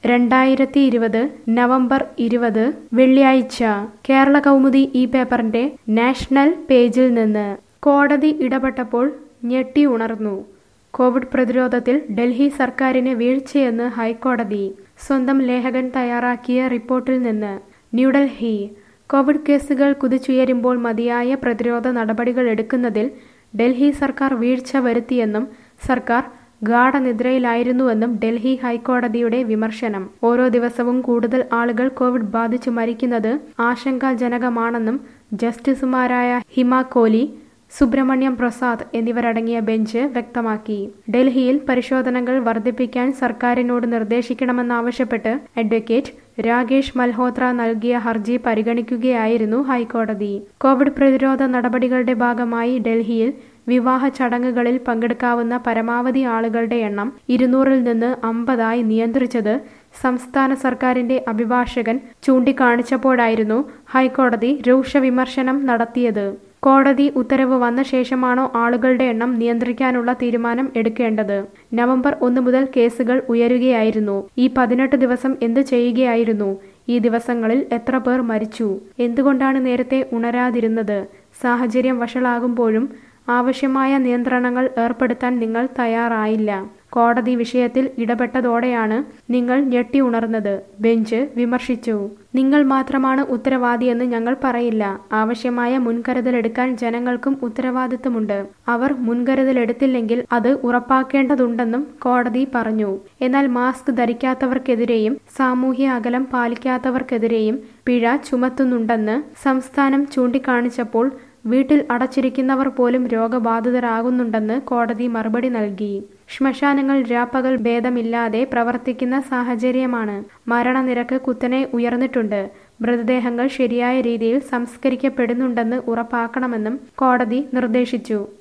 രണ്ടായിരത്തി ഇരുപത് നവംബർ ഇരുപത് വെള്ളിയാഴ്ച കേരള കൗമുദി ഈ പേപ്പറിന്റെ നാഷണൽ പേജിൽ നിന്ന് കോടതി ഇടപെട്ടപ്പോൾ ഞെട്ടി ഉണർന്നു കോവിഡ് പ്രതിരോധത്തിൽ ഡൽഹി സർക്കാരിന് വീഴ്ചയെന്ന് ഹൈക്കോടതി സ്വന്തം ലേഖകൻ തയ്യാറാക്കിയ റിപ്പോർട്ടിൽ നിന്ന് ന്യൂഡൽഹി കോവിഡ് കേസുകൾ കുതിച്ചുയരുമ്പോൾ മതിയായ പ്രതിരോധ നടപടികൾ എടുക്കുന്നതിൽ ഡൽഹി സർക്കാർ വീഴ്ച വരുത്തിയെന്നും സർക്കാർ ഗാഠനിദ്രയിലായിരുന്നുവെന്നും ഡൽഹി ഹൈക്കോടതിയുടെ വിമർശനം ഓരോ ദിവസവും കൂടുതൽ ആളുകൾ കോവിഡ് ബാധിച്ചു മരിക്കുന്നത് ആശങ്കാജനകമാണെന്നും ജസ്റ്റിസുമാരായ ഹിമ കോലി സുബ്രഹ്മണ്യം പ്രസാദ് എന്നിവരടങ്ങിയ ബെഞ്ച് വ്യക്തമാക്കി ഡൽഹിയിൽ പരിശോധനകൾ വർദ്ധിപ്പിക്കാൻ സർക്കാരിനോട് നിർദ്ദേശിക്കണമെന്നാവശ്യപ്പെട്ട് അഡ്വക്കേറ്റ് രാകേഷ് മൽഹോത്ര നൽകിയ ഹർജി പരിഗണിക്കുകയായിരുന്നു ഹൈക്കോടതി കോവിഡ് പ്രതിരോധ നടപടികളുടെ ഭാഗമായി ഡൽഹിയിൽ വിവാഹ ചടങ്ങുകളിൽ പങ്കെടുക്കാവുന്ന പരമാവധി ആളുകളുടെ എണ്ണം ഇരുന്നൂറിൽ നിന്ന് അമ്പതായി നിയന്ത്രിച്ചത് സംസ്ഥാന സർക്കാരിന്റെ അഭിഭാഷകൻ ചൂണ്ടിക്കാണിച്ചപ്പോഴായിരുന്നു ഹൈക്കോടതി രൂക്ഷ വിമർശനം നടത്തിയത് കോടതി ഉത്തരവ് വന്ന ശേഷമാണോ ആളുകളുടെ എണ്ണം നിയന്ത്രിക്കാനുള്ള തീരുമാനം എടുക്കേണ്ടത് നവംബർ ഒന്ന് മുതൽ കേസുകൾ ഉയരുകയായിരുന്നു ഈ പതിനെട്ട് ദിവസം എന്ത് ചെയ്യുകയായിരുന്നു ഈ ദിവസങ്ങളിൽ എത്ര പേർ മരിച്ചു എന്തുകൊണ്ടാണ് നേരത്തെ ഉണരാതിരുന്നത് സാഹചര്യം വഷളാകുമ്പോഴും ആവശ്യമായ നിയന്ത്രണങ്ങൾ ഏർപ്പെടുത്താൻ നിങ്ങൾ തയ്യാറായില്ല കോടതി വിഷയത്തിൽ ഇടപെട്ടതോടെയാണ് നിങ്ങൾ ഞെട്ടി ഉണർന്നത് ബെഞ്ച് വിമർശിച്ചു നിങ്ങൾ മാത്രമാണ് ഉത്തരവാദിയെന്ന് ഞങ്ങൾ പറയില്ല ആവശ്യമായ മുൻകരുതലെടുക്കാൻ ജനങ്ങൾക്കും ഉത്തരവാദിത്തമുണ്ട് അവർ മുൻകരുതലെടുത്തില്ലെങ്കിൽ അത് ഉറപ്പാക്കേണ്ടതുണ്ടെന്നും കോടതി പറഞ്ഞു എന്നാൽ മാസ്ക് ധരിക്കാത്തവർക്കെതിരെയും സാമൂഹ്യ അകലം പാലിക്കാത്തവർക്കെതിരെയും പിഴ ചുമത്തുന്നുണ്ടെന്ന് സംസ്ഥാനം ചൂണ്ടിക്കാണിച്ചപ്പോൾ വീട്ടിൽ അടച്ചിരിക്കുന്നവർ പോലും രോഗബാധിതരാകുന്നുണ്ടെന്ന് കോടതി മറുപടി നൽകി ശ്മശാനങ്ങൾ രാപ്പകൽ ഭേദമില്ലാതെ പ്രവർത്തിക്കുന്ന സാഹചര്യമാണ് മരണനിരക്ക് കുത്തനെ ഉയർന്നിട്ടുണ്ട് മൃതദേഹങ്ങൾ ശരിയായ രീതിയിൽ സംസ്കരിക്കപ്പെടുന്നുണ്ടെന്ന് ഉറപ്പാക്കണമെന്നും കോടതി നിർദ്ദേശിച്ചു